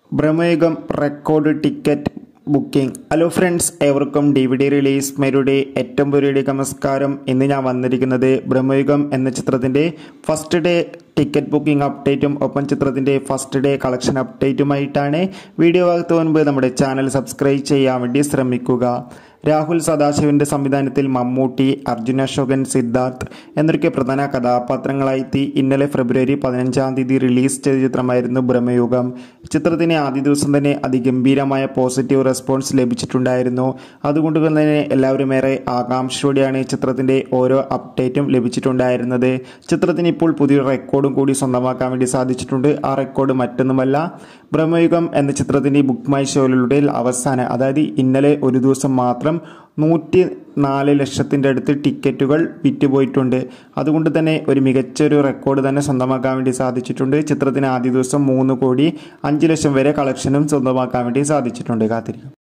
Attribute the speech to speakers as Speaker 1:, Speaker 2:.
Speaker 1: Bramayugam record ticket booking hello friends ഏവർക്കും D V D release മേരുടെ ഏറ്റവും പുതിയ നമസ്കാരം ഇന്ന് ഞാൻ വന്നിരിക്കുന്നത് ബ്രഹ്മയുഗം എന്ന ചിത്രത്തിൻ്റെ ഫസ്റ്റ് ഡേ ടിക്കറ്റ് ബുക്കിംഗ് അപ്ഡേറ്റും ഒപ്പം ചിത്രത്തിൻ്റെ ഫസ്റ്റ് ഡേ കളക്ഷൻ അപ്ഡേറ്റുമായിട്ടാണ് വീഡിയോ ഭാഗത്ത് മുൻപ് നമ്മുടെ ചാനൽ സബ്സ്ക്രൈബ് ചെയ്യാൻ വേണ്ടി ശ്രമിക്കുക രാഹുൽ സദാശിവന്റെ സംവിധാനത്തിൽ മമ്മൂട്ടി അർജുൻ അശോകൻ സിദ്ധാർത്ഥ് എന്നൊക്കെ പ്രധാന കഥാപാത്രങ്ങളായി ഇന്നലെ ഫെബ്രുവരി പതിനഞ്ചാം തീയതി റിലീസ് ചെയ്ത ചിത്രമായിരുന്നു ബ്രഹ്മയുഗം ചിത്രത്തിന് ആദ്യ ദിവസം തന്നെ അതിഗംഭീരമായ പോസിറ്റീവ് റെസ്പോൺസ് ലഭിച്ചിട്ടുണ്ടായിരുന്നു അതുകൊണ്ട് തന്നെ എല്ലാവരും ഏറെ ആകാംക്ഷയോടെയാണ് ചിത്രത്തിന്റെ ഓരോ അപ്ഡേറ്റും ലഭിച്ചിട്ടുണ്ടായിരുന്നത് ചിത്രത്തിന് ഇപ്പോൾ പുതിയൊരു റെക്കോർഡും കൂടി സ്വന്തമാക്കാൻ വേണ്ടി സാധിച്ചിട്ടുണ്ട് ആ റെക്കോർഡ് മറ്റൊന്നുമല്ല ബ്രഹ്മയുഗം എന്ന ചിത്രത്തിന്റെ ബുക്ക് മൈ ഷോയിലൂടെ അവസാനം അതായത് ഇന്നലെ ഒരു ദിവസം മാത്രം നൂറ്റി നാല് ലക്ഷത്തിൻ്റെ അടുത്ത് ടിക്കറ്റുകൾ വിറ്റുപോയിട്ടുണ്ട് അതുകൊണ്ട് തന്നെ ഒരു മികച്ചൊരു റെക്കോർഡ് തന്നെ സ്വന്തമാക്കാൻ വേണ്ടി സാധിച്ചിട്ടുണ്ട് ചിത്രത്തിന് ആദ്യ ദിവസം മൂന്ന് കോടി അഞ്ച് ലക്ഷം വരെ കളക്ഷനും സ്വന്തമാക്കാൻ വേണ്ടി സാധിച്ചിട്ടുണ്ട് കാത്തിരിക്കും